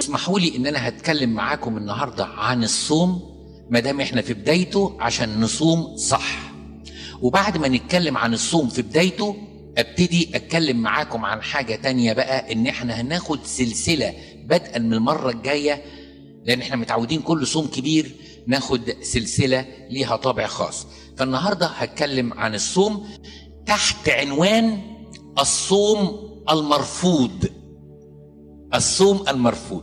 واسمحوا لي ان انا هتكلم معاكم النهارده عن الصوم ما دام احنا في بدايته عشان نصوم صح وبعد ما نتكلم عن الصوم في بدايته ابتدي اتكلم معاكم عن حاجه تانية بقى ان احنا هناخد سلسله بدءا من المره الجايه لان احنا متعودين كل صوم كبير ناخد سلسله ليها طابع خاص فالنهارده هتكلم عن الصوم تحت عنوان الصوم المرفوض الصوم المرفوض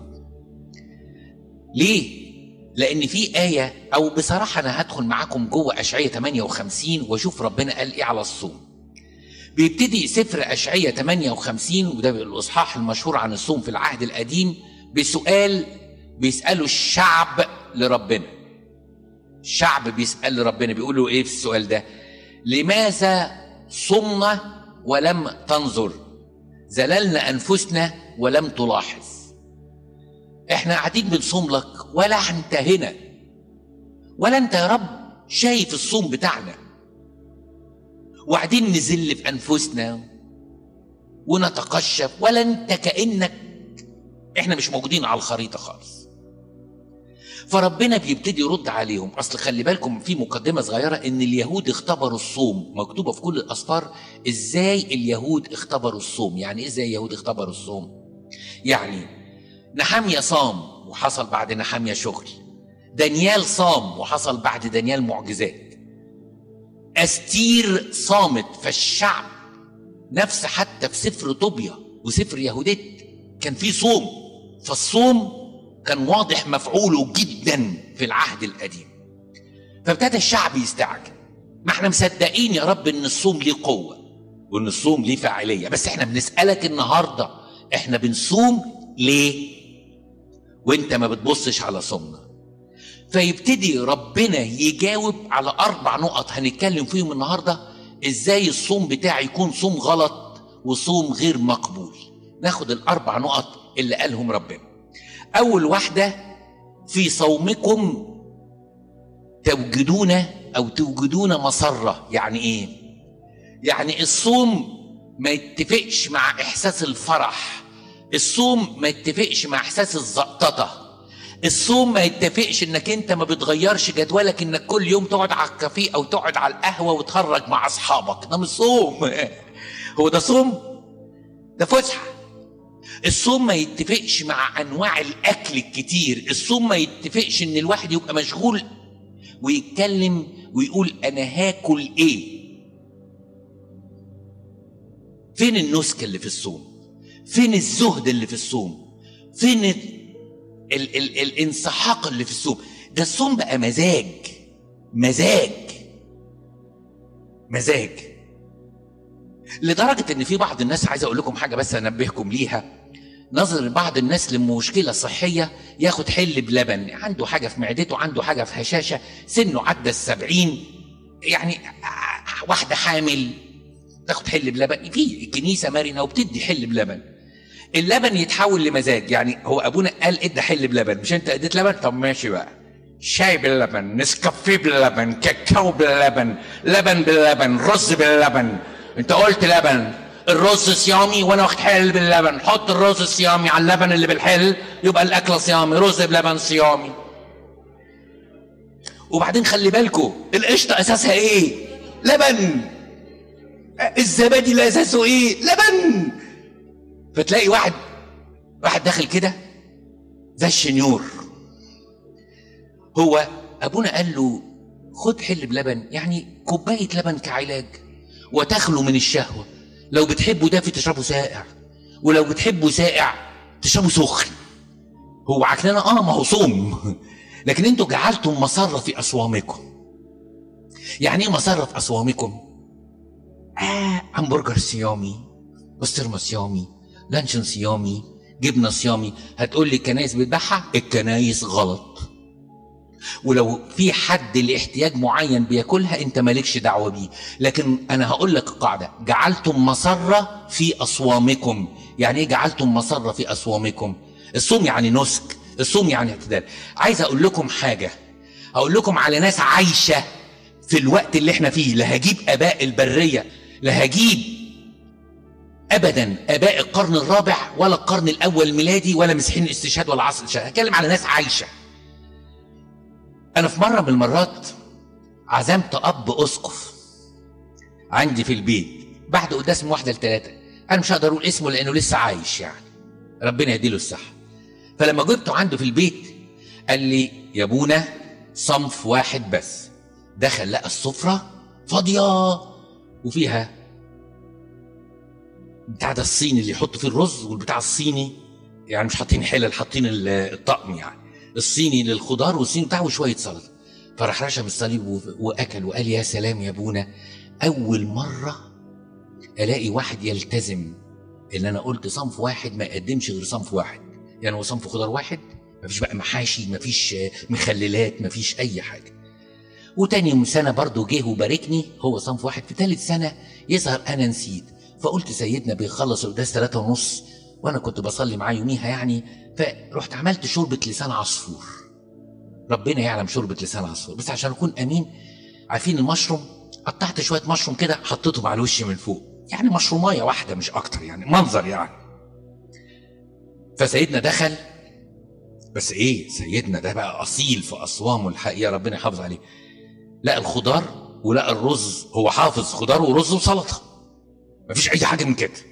ليه لان في ايه او بصراحه انا هدخل معاكم جوه اشعياء 58 واشوف ربنا قال ايه على الصوم بيبتدي سفر اشعياء 58 وده الاصحاح المشهور عن الصوم في العهد القديم بسؤال بيساله الشعب لربنا الشعب بيسال لربنا بيقولوا ايه في السؤال ده لماذا صمنا ولم تنظر زللنا انفسنا ولم تلاحظ احنا قاعدين بنصوم لك ولا انت هنا ولا انت يا رب شايف الصوم بتاعنا وقاعدين نذل في انفسنا ونتقشف ولا انت كانك احنا مش موجودين على الخريطه خالص فربنا بيبتدي يرد عليهم اصل خلي بالكم في مقدمه صغيره ان اليهود اختبروا الصوم مكتوبه في كل الاسفار ازاي اليهود اختبروا الصوم يعني ايه ازاي اليهود اختبروا الصوم يعني نحامية صام وحصل بعد نحامية شغل دانيال صام وحصل بعد دانيال معجزات أستير صامت فالشعب نفس حتى في سفر طوبيا وسفر يهوديت كان في صوم فالصوم كان واضح مفعوله جدا في العهد القديم فابتدى الشعب يستعجل ما احنا مصدقين يا رب ان الصوم ليه قوه وان الصوم ليه فاعليه بس احنا بنسالك النهارده احنا بنصوم ليه وانت ما بتبصش على صومنا فيبتدي ربنا يجاوب على اربع نقط هنتكلم فيهم النهارده ازاي الصوم بتاعي يكون صوم غلط وصوم غير مقبول ناخد الاربع نقط اللي قالهم ربنا اول واحده في صومكم توجدون او توجدون مسره يعني ايه يعني الصوم ما يتفقش مع احساس الفرح الصوم ما يتفقش مع احساس الزقططه الصوم ما يتفقش انك انت ما بتغيرش جدولك انك كل يوم تقعد على الكافيه او تقعد على القهوه وتخرج مع اصحابك ده مش صوم هو ده صوم ده فسحه الصوم ما يتفقش مع انواع الاكل الكتير الصوم ما يتفقش ان الواحد يبقى مشغول ويتكلم ويقول انا هاكل ايه فين النسك اللي في الصوم فين الزهد اللي في الصوم فين ال ال ال الانسحاق اللي في الصوم ده الصوم بقى مزاج مزاج مزاج لدرجة ان في بعض الناس عايز اقول لكم حاجة بس انبهكم ليها نظر بعض الناس لمشكلة صحية ياخد حل بلبن عنده حاجة في معدته عنده حاجة في هشاشة سنه عدى السبعين يعني واحدة حامل تاخد حل بلبن في الكنيسة مرنة وبتدي حل بلبن اللبن يتحول لمزاج يعني هو ابونا قال ادى حل بلبن مش انت اديت لبن طب ماشي بقى شاي باللبن نسكافيه باللبن كاكاو باللبن لبن باللبن رز باللبن انت قلت لبن الرز صيامي وانا واخد حل باللبن حط الرز الصيامي على اللبن اللي بالحل يبقى الاكل صيامي رز بلبن صيامي وبعدين خلي بالكم القشطه اساسها ايه لبن الزبادي اللي اساسه ايه لبن فتلاقي واحد واحد داخل كده زي الشنيور هو ابونا قال له خد حل بلبن يعني كوبايه لبن كعلاج وتخلو من الشهوه لو بتحبه دافي تشربه ساقع ولو بتحبه ساقع تشربه سخن هو عكننا اه ما هو صوم لكن انتوا جعلتم مسره في اصوامكم يعني ايه مسره في اصوامكم آه همبرجر صيامي بسطرمه صيامي لانشون صيامي جبنه صيامي هتقول لي الكنايس بتبيعها الكنايس غلط ولو في حد لاحتياج معين بياكلها انت مالكش دعوه بيه لكن انا هقول لك قاعده جعلتم مسره في اصوامكم يعني ايه جعلتم مسره في اصوامكم الصوم يعني نسك الصوم يعني اعتدال عايز اقول لكم حاجه هقول لكم على ناس عايشه في الوقت اللي احنا فيه لا هجيب اباء البريه لا هجيب ابدا اباء القرن الرابع ولا القرن الاول الميلادي ولا مسيحيين الاستشهاد ولا عصر الاستشهاد هتكلم على ناس عايشه انا في مره من المرات عزمت اب اسقف عندي في البيت بعد قداس من واحده لثلاثه انا مش هقدر اقول اسمه لانه لسه عايش يعني ربنا يديله الصحه فلما جبته عنده في البيت قال لي يا ابونا صنف واحد بس دخل لقى السفره فاضيه وفيها بتاع ده الصيني اللي يحطوا فيه الرز والبتاع الصيني يعني مش حاطين حلل حاطين ال- الطقم يعني الصيني للخضار والصيني بتاعه وشويه سلطه فراح رشم الصليب و- واكل وقال يا سلام يا ابونا اول مره الاقي واحد يلتزم ان انا قلت صنف واحد ما يقدمش غير صنف واحد يعني هو صنف خضار واحد مفيش بقى محاشي مفيش آه، مخللات مفيش اي حاجه وتاني سنه برضه جه وباركني هو صنف واحد في ثالث سنه يظهر انا نسيت فقلت سيدنا بيخلص القداس ثلاثة ونص وانا كنت بصلي معاه يوميها يعني فرحت عملت شوربه لسان عصفور ربنا يعلم شوربه لسان عصفور بس عشان اكون امين عارفين المشروم قطعت شويه مشروم كده حطيتهم على الوش من فوق يعني مشرومايه واحده مش اكتر يعني منظر يعني فسيدنا دخل بس ايه سيدنا ده بقى اصيل في اصوامه الحقيقه ربنا يحافظ عليه لقى الخضار ولقى الرز هو حافظ خضار ورز وسلطه مفيش اي حاجه من كده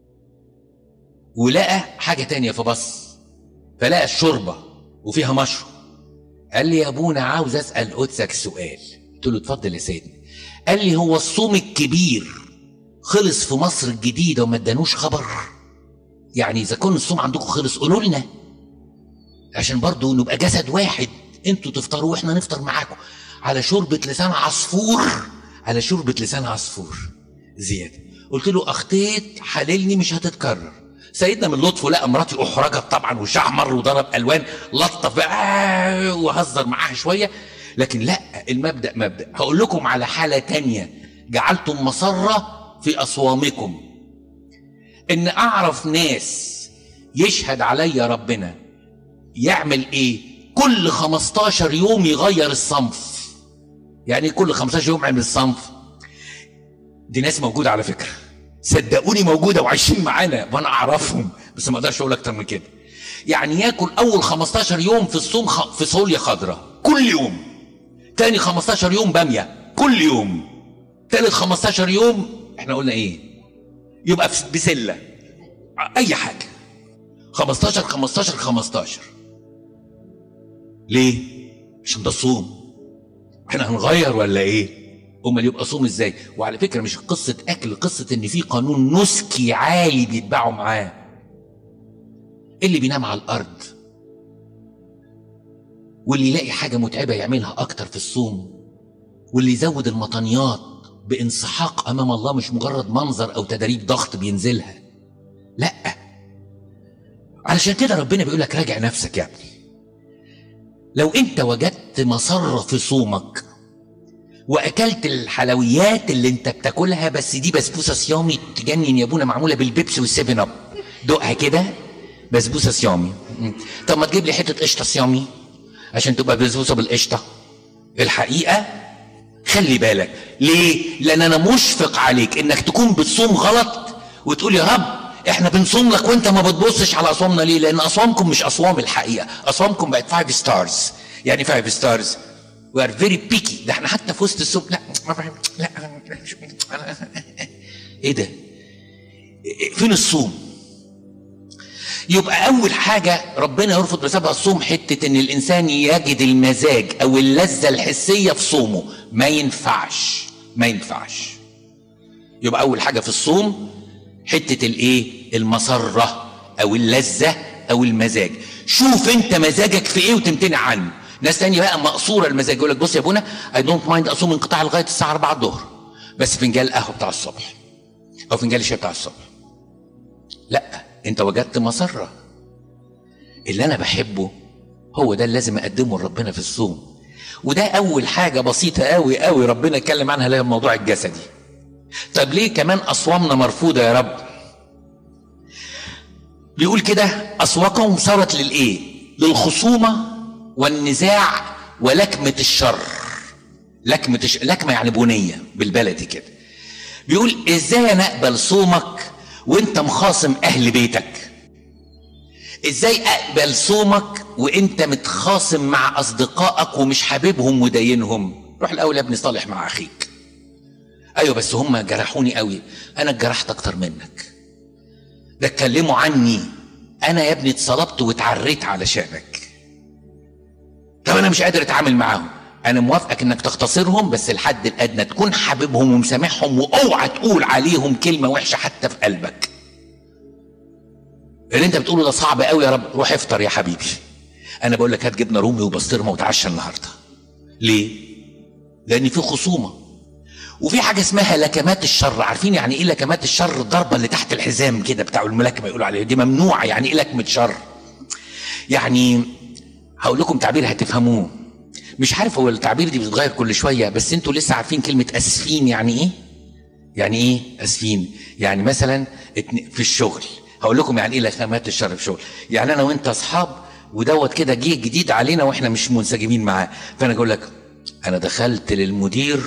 ولقى حاجه تانية فبص فلقى الشوربه وفيها مشروم قال لي يا ابونا عاوز اسال قدسك سؤال قلت له اتفضل يا سيدنا قال لي هو الصوم الكبير خلص في مصر الجديده وما ادانوش خبر يعني اذا كان الصوم عندكم خلص قولوا لنا عشان برضو نبقى جسد واحد انتوا تفطروا واحنا نفطر معاكم على شوربة لسان عصفور على شوربة لسان عصفور زيادة قلت له اخطيت حللني مش هتتكرر سيدنا من لطفه لقى مراتي احرجت طبعا وشه احمر وضرب الوان لطف بقى وهزر معاها شويه لكن لا المبدا مبدا هقول لكم على حاله تانية جعلتم مسره في اصوامكم ان اعرف ناس يشهد عليا ربنا يعمل ايه كل 15 يوم يغير الصنف يعني إيه كل 15 يوم يعمل الصنف دي ناس موجوده على فكره صدقوني موجوده وعايشين معانا وانا اعرفهم بس ما اقدرش اقول اكتر من كده يعني ياكل اول 15 يوم في الصوم خ... في صوليا خضراء كل يوم تاني 15 يوم باميه كل يوم تالت 15 يوم احنا قلنا ايه يبقى في- بسله اي حاجه 15 15 15 ليه؟ عشان ده صوم احنا هنغير ولا ايه؟ امال يبقى صوم ازاي؟ وعلى فكره مش قصه اكل قصه ان في قانون نسكي عالي بيتبعوا معاه اللي بينام على الارض واللي يلاقي حاجه متعبه يعملها اكتر في الصوم واللي يزود المطنيات بانسحاق امام الله مش مجرد منظر او تدريب ضغط بينزلها لا علشان كده ربنا بيقول لك راجع نفسك يا ابني لو انت وجدت مسرة في صومك واكلت الحلويات اللي انت بتاكلها بس دي بسبوسه صيامي تجنن يا ابونا معموله بالبيبسي والسيفن اب دقها كده بسبوسه صيامي مم. طب ما تجيب لي حته قشطه صيامي عشان تبقى بسبوسه بالقشطه الحقيقه خلي بالك ليه لان انا مشفق عليك انك تكون بتصوم غلط وتقول يا رب احنا بنصوم لك وانت ما بتبصش على اصوامنا ليه لان اصوامكم مش اصوام الحقيقه اصوامكم بقت فايف ستارز يعني فايف ستارز وي ار فيري بيكي ده احنا حتى في وسط الصوم لا ما بحب لا أنا- مش- أنا- ايه ده فين الصوم يبقى اول حاجه ربنا يرفض بسببها الصوم حته ان الانسان يجد المزاج او اللذه الحسيه في صومه ما ينفعش ما ينفعش يبقى اول حاجه في الصوم حته الايه المسره او اللذه او المزاج شوف انت مزاجك في ايه وتمتنع عنه ناس تانية بقى مقصوره المزاج يقول لك بص يا ابونا اي دونت مايند اصوم انقطاع لغايه الساعه 4 الظهر بس فنجان القهوه بتاع الصبح او فنجان الشاي بتاع الصبح لا انت وجدت مسره اللي انا بحبه هو ده اللي لازم اقدمه لربنا في الصوم وده اول حاجه بسيطه قوي قوي ربنا اتكلم عنها اللي هي الموضوع الجسدي طب ليه كمان اصوامنا مرفوضه يا رب بيقول كده اصواتهم صارت للايه للخصومه والنزاع ولكمه الشر لكمه الش... لكمه يعني بنيه بالبلدي كده بيقول ازاي انا اقبل صومك وانت مخاصم اهل بيتك ازاي اقبل صومك وانت متخاصم مع اصدقائك ومش حاببهم وداينهم روح الاول يا ابني صالح مع اخيك ايوه بس هم جرحوني قوي انا اتجرحت اكتر منك ده اتكلموا عني انا يا ابني اتصلبت واتعريت علشانك طب انا مش قادر اتعامل معاهم انا موافقك انك تختصرهم بس الحد الادنى تكون حاببهم ومسامحهم واوعى تقول عليهم كلمه وحشه حتى في قلبك اللي انت بتقوله ده صعب قوي يا رب روح افطر يا حبيبي انا بقول لك هات جبنه رومي وبسطرمه وتعشى النهارده ليه لان في خصومه وفي حاجه اسمها لكمات الشر عارفين يعني ايه لكمات الشر الضربه اللي تحت الحزام كده بتاع الملاكمه يقولوا عليها دي ممنوعه يعني ايه لكمه شر يعني هقول لكم تعبير هتفهموه مش عارف هو التعبير دي بتتغير كل شويه بس انتوا لسه عارفين كلمه اسفين يعني ايه يعني ايه اسفين يعني مثلا في الشغل هقول لكم يعني ايه لكمات الشر في الشغل يعني انا وانت اصحاب ودوت كده جه جديد علينا واحنا مش منسجمين معاه فانا اقول لك انا دخلت للمدير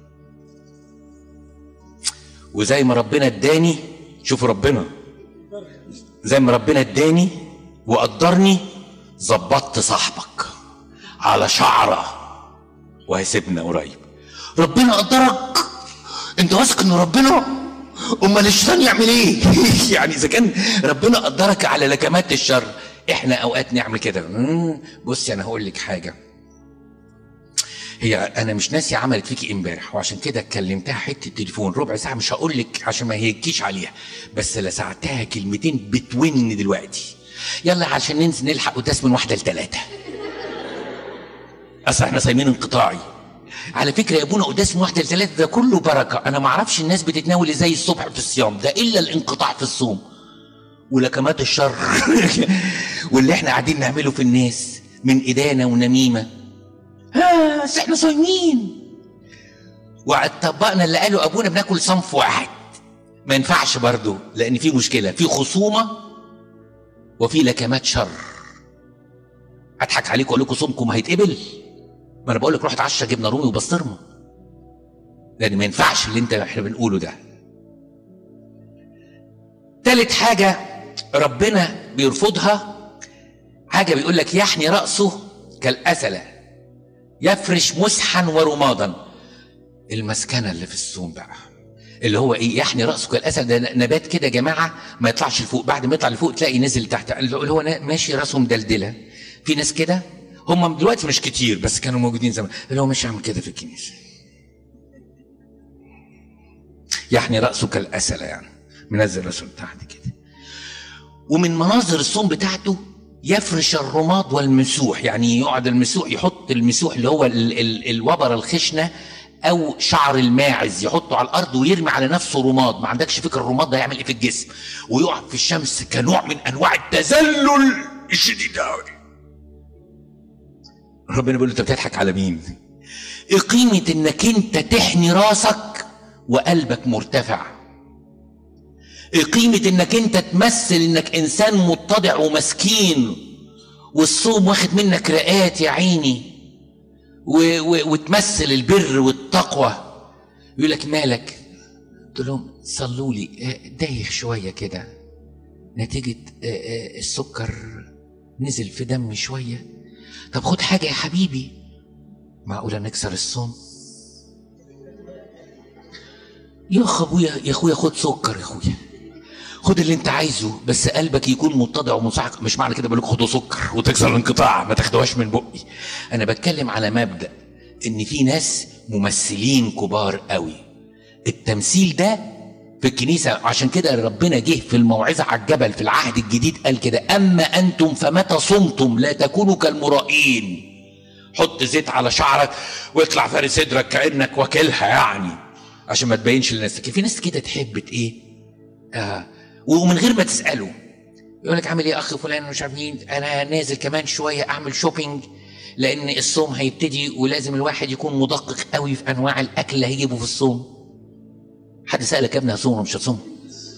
وزي ما ربنا اداني شوفوا ربنا زي ما ربنا اداني وقدرني ظبطت صاحبك على شعره وهيسيبنا قريب ربنا قدرك انت واثق ان ربنا امال الشيطان يعمل ايه يعني اذا كان ربنا قدرك على لكمات الشر احنا اوقات نعمل كده بصي انا هقول لك حاجه هي انا مش ناسي عملت فيكي امبارح وعشان كده كلمتها حته تليفون ربع ساعه مش هقول لك عشان ما يهكيش عليها بس لسعتها كلمتين بتون دلوقتي يلا عشان ننزل نلحق قداس من واحده لثلاثه اصل احنا صايمين انقطاعي على فكره يا ابونا قداس من واحده لثلاثه ده كله بركه انا ما اعرفش الناس بتتناول ازاي الصبح في الصيام ده الا الانقطاع في الصوم ولكمات الشر واللي احنا قاعدين نعمله في الناس من ادانه ونميمه ها بس احنا صايمين وطبقنا اللي قاله ابونا بناكل صنف واحد ما ينفعش برضه لان في مشكله في خصومه وفي لكمات شر اضحك عليكم واقول لكم صومكم هيتقبل ما انا بقول لك روح اتعشى جبنه رومي وبسطرمه لان ما ينفعش اللي انت احنا بنقوله ده تالت حاجه ربنا بيرفضها حاجه بيقول لك يحني راسه كالاسله يفرش مسحا ورمادا المسكنه اللي في الصوم بقى اللي هو ايه يحني راسه كالاسد ده نبات كده يا جماعه ما يطلعش لفوق بعد ما يطلع لفوق تلاقي نزل تحت اللي هو ماشي راسه مدلدله في ناس كده هم دلوقتي مش كتير بس كانوا موجودين زمان اللي هو ماشي عامل كده في الكنيسه يحني راسه كالاسله يعني منزل راسه تحت كده ومن مناظر الصوم بتاعته يفرش الرماد والمسوح يعني يقعد المسوح يحط المسوح اللي هو ال ال الوبر الخشنه او شعر الماعز يحطه على الارض ويرمي على نفسه رماد ما عندكش فكره الرماد ده يعمل ايه في الجسم ويقعد في الشمس كنوع من انواع التذلل الشديد قوي ربنا بيقول له انت بتضحك على مين ايه قيمه انك انت تحني راسك وقلبك مرتفع ايه قيمه انك انت تمثل انك انسان متضع ومسكين والصوم واخد منك رقات يا عيني و و وتمثل البر والتقوى يقول لك مالك قلت لهم صلوا لي دايخ شويه كده نتيجه السكر نزل في دمي شويه طب خد حاجه يا حبيبي معقوله نكسر الصوم يا اخويا يا اخويا خد سكر يا اخويا خد اللي انت عايزه بس قلبك يكون متضع ومنصعق مش معنى كده بقول لك خدوا سكر وتكسر الانقطاع ما تاخدوهاش من بقي انا بتكلم على مبدا ان في ناس ممثلين كبار قوي التمثيل ده في الكنيسة عشان كده ربنا جه في الموعظة على الجبل في العهد الجديد قال كده أما أنتم فمتى صمتم لا تكونوا كالمرائين حط زيت على شعرك واطلع فارس صدرك كأنك واكلها يعني عشان ما تبينش للناس لكن في ناس كده تحب ايه آه ومن غير ما تساله يقول لك عامل ايه اخ فلان مش عارف مين انا نازل كمان شويه اعمل شوبينج لان الصوم هيبتدي ولازم الواحد يكون مدقق قوي في انواع الاكل اللي هيجيبه في الصوم حد سالك يا ابني هصوم ولا مش هصوم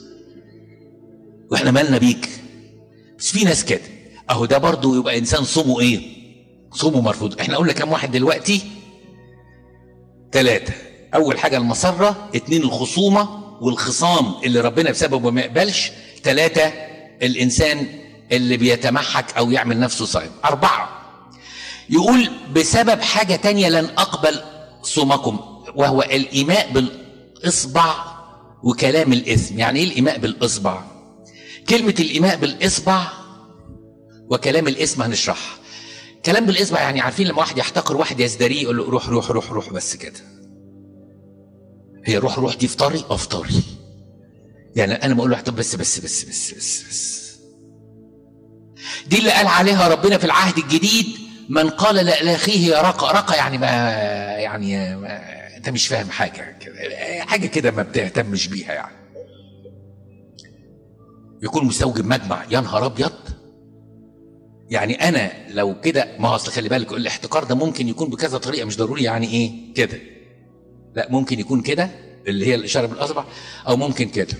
واحنا مالنا بيك بس في ناس كده اهو ده برضه يبقى انسان صومه ايه صومه مرفوض احنا قلنا كام واحد دلوقتي ثلاثة أول حاجة المسرة اتنين الخصومة والخصام اللي ربنا بسببه ما يقبلش ثلاثة الإنسان اللي بيتمحك أو يعمل نفسه صائم أربعة يقول بسبب حاجة تانية لن أقبل صومكم وهو الإيماء بالإصبع وكلام الإثم يعني إيه الإيماء بالإصبع كلمة الإيماء بالإصبع وكلام الإثم هنشرحها كلام بالإصبع يعني عارفين لما واحد يحتقر واحد يزدريه يقول له روح روح روح روح بس كده هي روح روح دي افطاري افطاري يعني انا بقول له طب بس بس بس بس بس بس دي اللي قال عليها ربنا في العهد الجديد من قال لاخيه يا رقى رقى يعني ما يعني ما انت مش فاهم حاجه كده حاجه كده ما بتهتمش بيها يعني يكون مستوجب مجمع يا نهار ابيض يعني انا لو كده ما هو اصل خلي بالك الاحتقار ده ممكن يكون بكذا طريقه مش ضروري يعني ايه كده لا ممكن يكون كده اللي هي الاشاره بالاصبع او ممكن كده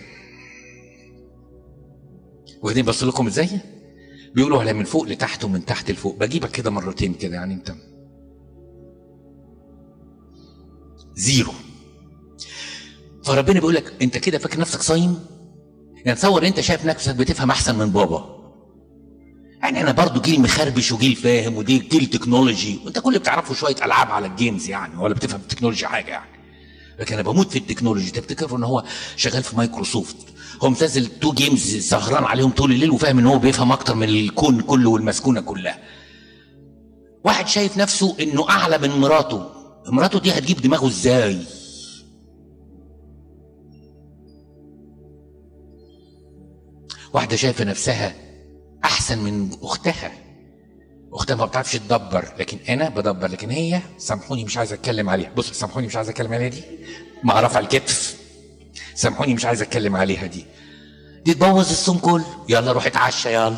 واخدين بص لكم ازاي بيقولوا على من فوق لتحت ومن تحت لفوق بجيبك كده مرتين كده يعني انت زيرو فربنا بيقول لك انت كده فاكر نفسك صايم يعني تصور انت شايف نفسك بتفهم احسن من بابا يعني انا برضو جيل مخربش وجيل فاهم ودي جيل تكنولوجي وانت كل اللي بتعرفه شويه العاب على الجيمز يعني ولا بتفهم التكنولوجيا حاجه يعني لكن انا بموت في التكنولوجي تفتكر ان هو شغال في مايكروسوفت هو منزل تو جيمز سهران عليهم طول الليل وفاهم ان هو بيفهم اكتر من الكون كله والمسكونه كلها واحد شايف نفسه انه اعلى من مراته مراته دي هتجيب دماغه ازاي واحده شايفه نفسها احسن من اختها اختها ما بتعرفش تدبر لكن انا بدبر لكن هي سامحوني مش عايز اتكلم عليها بص سامحوني مش عايز اتكلم عليها دي مع رفع الكتف سامحوني مش عايز اتكلم عليها دي دي تبوظ الصوم كله يلا روح اتعشى يلا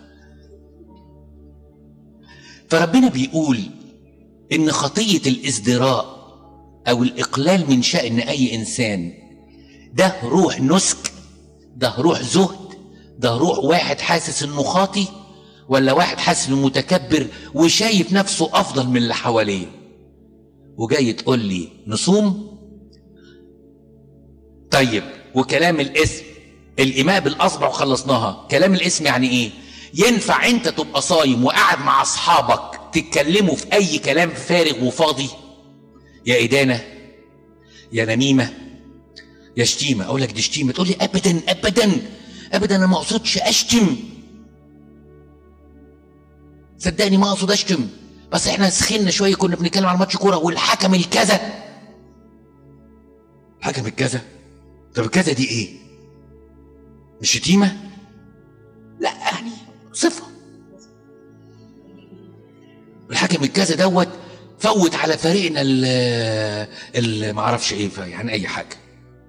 فربنا بيقول ان خطيه الازدراء او الاقلال من شان اي انسان ده روح نسك ده روح زهد ده روح واحد حاسس انه خاطي ولا واحد حاسس انه متكبر وشايف نفسه افضل من اللي حواليه وجاي تقول لي نصوم طيب وكلام الاسم الايماء بالاصبع وخلصناها كلام الاسم يعني ايه ينفع انت تبقى صايم وقاعد مع اصحابك تتكلموا في اي كلام فارغ وفاضي يا ادانه يا نميمه يا شتيمه اقول لك دي شتيمه تقول لي ابدا ابدا ابدا انا ما اقصدش اشتم صدقني ما اقصد اشتم بس احنا سخنا شويه كنا بنتكلم على ماتش كوره والحكم الكذا حكم الكذا طب الكذا دي ايه مش شتيمه لا يعني صفه الحكم الكذا دوت فوت على فريقنا ال ما اعرفش ايه يعني اي حاجه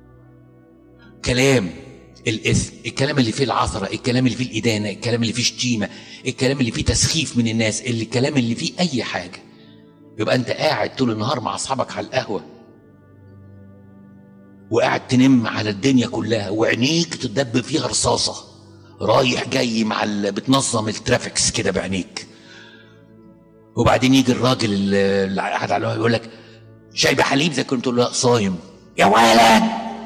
كلام الاثم الكلام اللي فيه العثره الكلام اللي فيه الادانه الكلام اللي فيه شتيمه الكلام اللي فيه تسخيف من الناس الكلام اللي فيه اي حاجه يبقى انت قاعد طول النهار مع اصحابك على القهوه وقاعد تنم على الدنيا كلها وعينيك تدب فيها رصاصه رايح جاي مع اللي بتنظم الترافيكس كده بعينيك وبعدين يجي الراجل اللي قاعد على يقول لك شاي بحليب زي كنت تقول له لا صايم يا ولد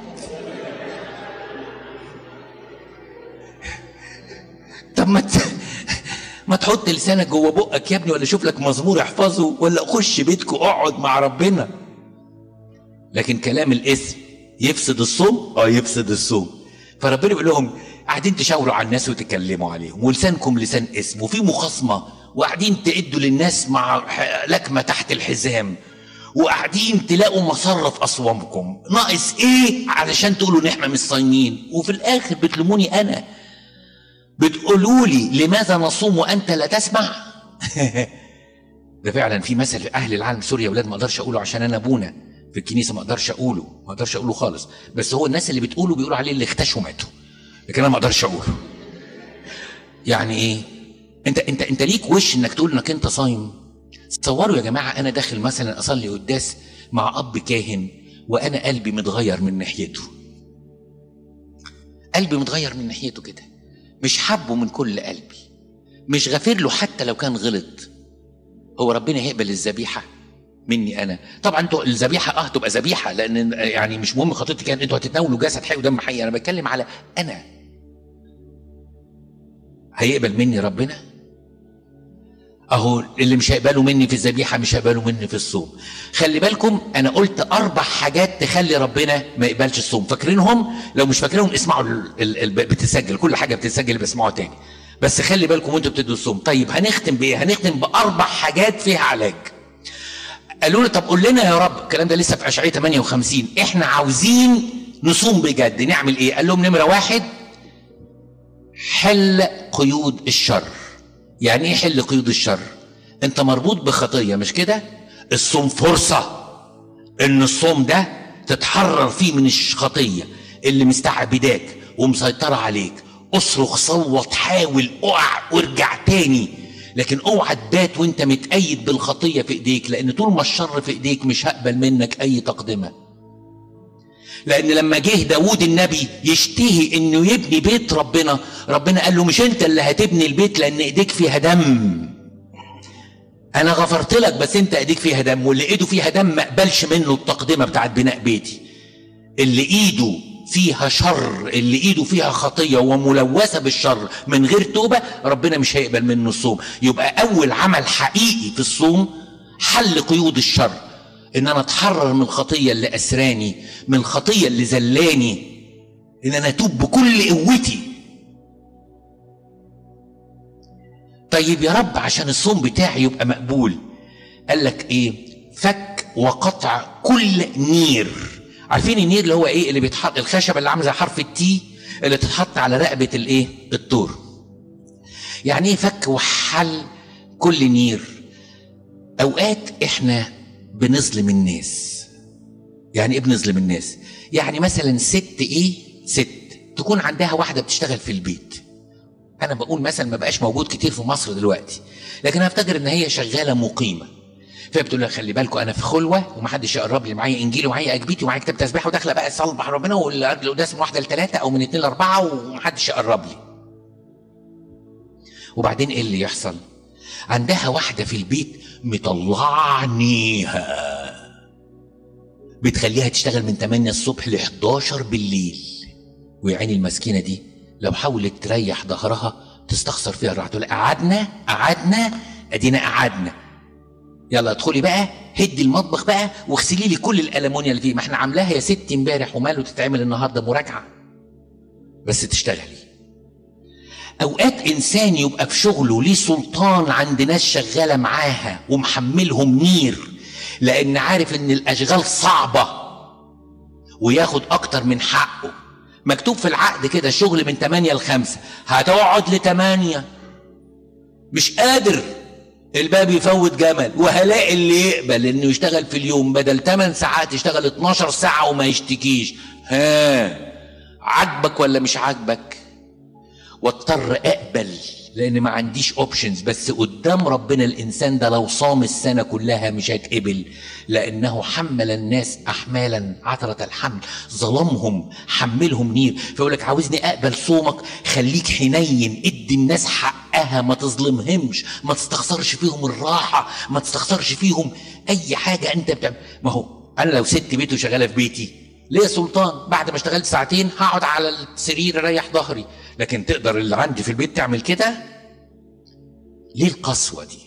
طب ما ت... ما تحط لسانك جوه بقك يا ابني ولا شوف لك مزمور احفظه ولا خش بيتك اقعد مع ربنا لكن كلام الاسم يفسد الصوم اه يفسد الصوم فربنا بيقول لهم قاعدين تشاوروا على الناس وتكلموا عليهم ولسانكم لسان اسم وفي مخاصمه وقاعدين تعدوا للناس مع لكمه تحت الحزام وقاعدين تلاقوا مسره في اصوامكم ناقص ايه علشان تقولوا ان احنا مش صايمين وفي الاخر بتلوموني انا بتقولوا لي لماذا نصوم وانت لا تسمع ده فعلا في مثل في اهل العالم سوريا اولاد ما اقدرش اقوله عشان انا ابونا في الكنيسه ما اقدرش اقوله ما اقدرش اقوله خالص بس هو الناس اللي بتقوله بيقولوا عليه اللي اختشوا ماتوا لكن انا ما اقدرش اقوله يعني ايه انت انت انت ليك وش انك تقول انك انت صايم تصوروا يا جماعه انا داخل مثلا اصلي قداس مع اب كاهن وانا قلبي متغير من ناحيته قلبي متغير من ناحيته كده مش حبه من كل قلبي مش غافر له حتى لو كان غلط هو ربنا هيقبل الذبيحه مني انا طبعا انتوا الذبيحه اه تبقى ذبيحه لان يعني مش مهم خطيتي كان انتوا هتتناولوا جسد حي ودم حي انا بتكلم على انا هيقبل مني ربنا اهو اللي مش هيقبلوا مني في الذبيحه مش هيقبلوا مني في الصوم خلي بالكم انا قلت اربع حاجات تخلي ربنا ما يقبلش الصوم فاكرينهم لو مش فاكرينهم اسمعوا ال ال ال بتسجل كل حاجه بتسجل بسمعوها تاني بس خلي بالكم وانتوا بتدوا الصوم طيب هنختم بايه هنختم باربع حاجات فيها علاج قالوا لي طب قول لنا يا رب الكلام ده لسه في اشعياء 58 احنا عاوزين نصوم بجد نعمل ايه قال لهم نمره واحد حل قيود الشر يعني ايه حل قيود الشر انت مربوط بخطيه مش كده الصوم فرصه ان الصوم ده تتحرر فيه من الخطيه اللي مستعبداك ومسيطره عليك اصرخ صوت حاول اقع وارجع تاني لكن اوعى تبات وانت متأيد بالخطية في ايديك لان طول ما الشر في ايديك مش هقبل منك اي تقدمة لان لما جه داود النبي يشتهي انه يبني بيت ربنا ربنا قال له مش انت اللي هتبني البيت لان ايديك فيها دم انا غفرت لك بس انت ايديك فيها دم واللي ايده فيها دم ما اقبلش منه التقدمه بتاعت بناء بيتي اللي ايده فيها شر اللي ايده فيها خطيه وملوثه بالشر من غير توبه ربنا مش هيقبل منه الصوم يبقى اول عمل حقيقي في الصوم حل قيود الشر ان انا اتحرر من الخطيه اللي اسراني من الخطيه اللي زلاني ان انا اتوب بكل قوتي طيب يا رب عشان الصوم بتاعي يبقى مقبول قال لك ايه فك وقطع كل نير عارفين النير اللي هو ايه اللي بيتحط الخشبه اللي عامله زي حرف التي اللي تتحط على رقبه الايه الطور يعني ايه فك وحل كل نير اوقات احنا بنظلم الناس يعني ايه بنظلم الناس يعني مثلا ست ايه ست تكون عندها واحده بتشتغل في البيت انا بقول مثلا ما بقاش موجود كتير في مصر دلوقتي لكن انا افتكر ان هي شغاله مقيمه فبتقول لها خلي بالكم انا في خلوه ومحدش يقرب لي معايا انجيل ومعايا اجبيتي ومعايا كتاب تسبيح وداخله بقى اصلح ربنا والقداس من واحده لثلاثه او من اثنين لاربعه ومحدش يقرب لي وبعدين ايه اللي يحصل عندها واحده في البيت مطلعنيها بتخليها تشتغل من 8 الصبح ل 11 بالليل ويعيني المسكينه دي لو حاولت تريح ظهرها تستخسر فيها الراحه تقول قعدنا قعدنا ادينا قعدنا يلا ادخلي بقى هدي المطبخ بقى واغسلي لي كل الالمونيا اللي فيه ما احنا عاملاها يا ستي امبارح وماله تتعمل النهارده مراجعه بس تشتغلي اوقات انسان يبقى في شغله ليه سلطان عند ناس شغاله معاها ومحملهم نير لان عارف ان الاشغال صعبه وياخد اكتر من حقه مكتوب في العقد كده شغل من 8 ل 5 هتقعد ل 8 مش قادر الباب يفوت جمل وهلاقي اللي يقبل انه يشتغل في اليوم بدل 8 ساعات يشتغل 12 ساعه وما يشتكيش ها عاجبك ولا مش عاجبك واضطر اقبل لان ما عنديش اوبشنز بس قدام ربنا الانسان ده لو صام السنه كلها مش هيتقبل لانه حمل الناس احمالا عثره الحمل ظلمهم حملهم نير فيقول لك عاوزني اقبل صومك خليك حنين ادي الناس حقها ما تظلمهمش ما تستخسرش فيهم الراحه ما تستخسرش فيهم اي حاجه انت بتعمل ما هو انا لو ست بيت وشغاله في بيتي ليه سلطان بعد ما اشتغلت ساعتين هقعد على السرير اريح ظهري لكن تقدر اللي عندي في البيت تعمل كده ليه القسوة دي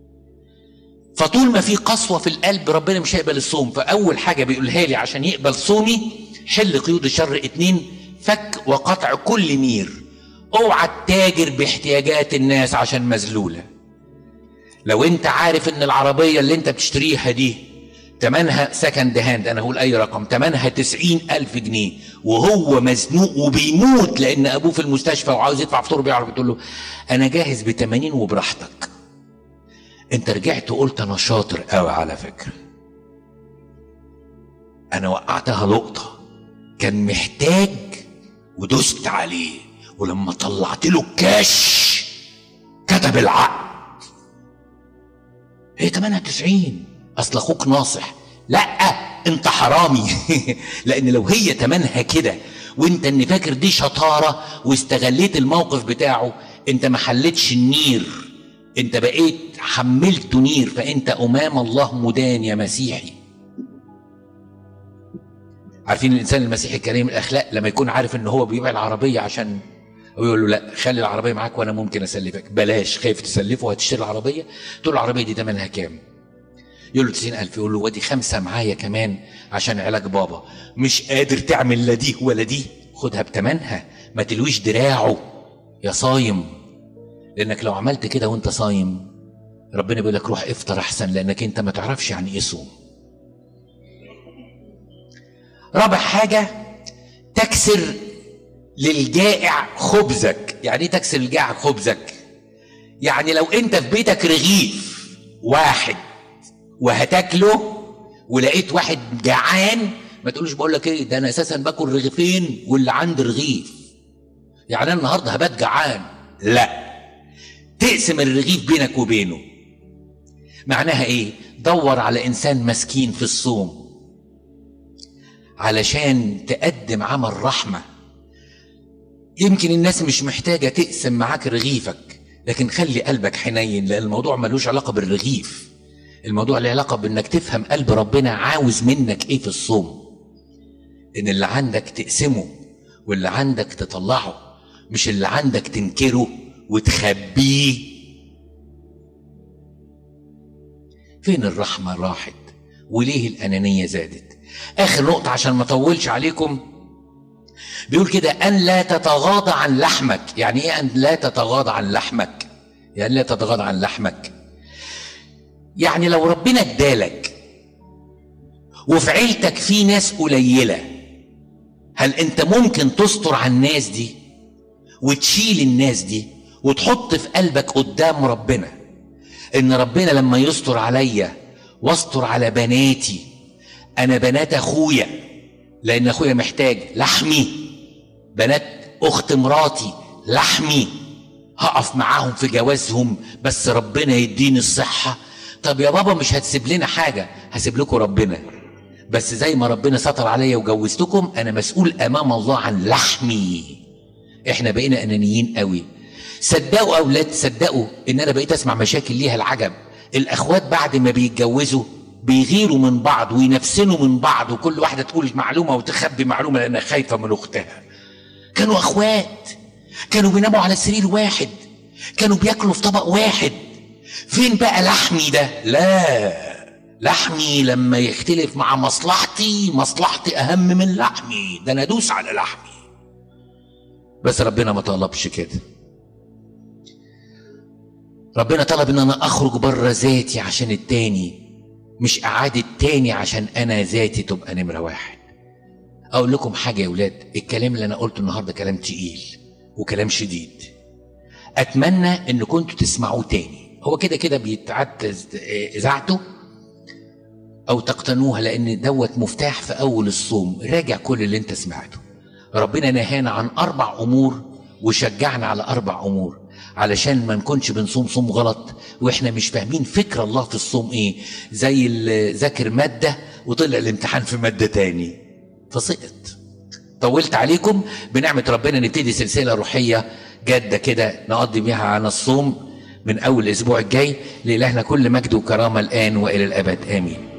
فطول ما في قسوة في القلب ربنا مش هيقبل الصوم فأول حاجة بيقولها لي عشان يقبل صومي حل قيود الشر اتنين فك وقطع كل مير اوعى تتاجر باحتياجات الناس عشان مذلولة لو انت عارف ان العربية اللي انت بتشتريها دي تمنها سكند هاند انا هقول اي رقم تمنها تسعين الف جنيه وهو مزنوق وبيموت لان ابوه في المستشفى وعاوز يدفع فطور بيعرف تقول له انا جاهز ب 80 وبراحتك انت رجعت وقلت انا شاطر قوي على فكره انا وقعتها لقطه كان محتاج ودست عليه ولما طلعت له الكاش كتب العقد هي تمنها 90 اصل اخوك ناصح لا انت حرامي لان لو هي تمنها كده وانت ان فاكر دي شطاره واستغليت الموقف بتاعه انت ما حلتش النير انت بقيت حملت نير فانت امام الله مدان يا مسيحي عارفين الانسان المسيحي الكريم الاخلاق لما يكون عارف ان هو بيبيع العربيه عشان ويقول له لا خلي العربيه معاك وانا ممكن اسلفك بلاش خايف تسلفه وهتشتري العربيه تقول له العربيه دي ثمنها كام يقول له 90000 يقول له ودي خمسه معايا كمان عشان علاج بابا مش قادر تعمل لا دي ولا دي خدها بتمنها ما تلويش دراعه يا صايم لانك لو عملت كده وانت صايم ربنا بيقول لك روح افطر احسن لانك انت ما تعرفش يعني ايه صوم رابع حاجه تكسر للجائع خبزك يعني ايه تكسر للجائع خبزك يعني لو انت في بيتك رغيف واحد وهتاكله ولقيت واحد جعان ما تقولوش بقول لك ايه ده انا اساسا باكل رغيفين واللي عندي رغيف يعني انا النهارده هبات جعان لا تقسم الرغيف بينك وبينه معناها ايه دور على انسان مسكين في الصوم علشان تقدم عمل رحمه يمكن الناس مش محتاجه تقسم معاك رغيفك لكن خلي قلبك حنين لان الموضوع ملوش علاقه بالرغيف الموضوع له علاقه بانك تفهم قلب ربنا عاوز منك ايه في الصوم ان اللي عندك تقسمه واللي عندك تطلعه مش اللي عندك تنكره وتخبيه فين الرحمه راحت وليه الانانيه زادت اخر نقطه عشان ما اطولش عليكم بيقول كده ان لا تتغاضى عن لحمك يعني ايه ان لا تتغاضى عن لحمك يعني لا تتغاضى عن لحمك يعني لو ربنا ادالك وفي عيلتك في ناس قليله هل انت ممكن تستر على الناس دي وتشيل الناس دي وتحط في قلبك قدام ربنا ان ربنا لما يستر عليا واستر على بناتي انا بنات اخويا لان اخويا محتاج لحمي بنات اخت مراتي لحمي هقف معاهم في جوازهم بس ربنا يديني الصحه طب يا بابا مش هتسيب لنا حاجه هسيب لكم ربنا بس زي ما ربنا ستر عليا وجوزتكم انا مسؤول امام الله عن لحمي احنا بقينا انانيين قوي صدقوا او لا تصدقوا ان انا بقيت اسمع مشاكل ليها العجب الاخوات بعد ما بيتجوزوا بيغيروا من بعض وينفسنوا من بعض وكل واحده تقول معلومه وتخبي معلومه لانها خايفه من اختها كانوا اخوات كانوا بيناموا على سرير واحد كانوا بياكلوا في طبق واحد فين بقى لحمي ده لا لحمي لما يختلف مع مصلحتي مصلحتي اهم من لحمي ده انا ادوس على لحمي بس ربنا ما طلبش كده ربنا طلب ان انا اخرج بره ذاتي عشان التاني مش اعادة تاني عشان انا ذاتي تبقى نمرة واحد اقول لكم حاجة يا ولاد الكلام اللي انا قلته النهاردة كلام تقيل وكلام شديد اتمنى ان كنتوا تسمعوه تاني هو كده كده بيتعد اذاعته او تقتنوها لان دوت مفتاح في اول الصوم راجع كل اللي انت سمعته ربنا نهانا عن اربع امور وشجعنا على اربع امور علشان ما نكونش بنصوم صوم غلط واحنا مش فاهمين فكر الله في الصوم ايه زي اللي ذاكر ماده وطلع الامتحان في ماده تاني فسقط طولت عليكم بنعمه ربنا نبتدي سلسله روحيه جاده كده نقضي بيها عن الصوم من اول الاسبوع الجاي لإلهنا كل مجد وكرامه الان والى الابد امين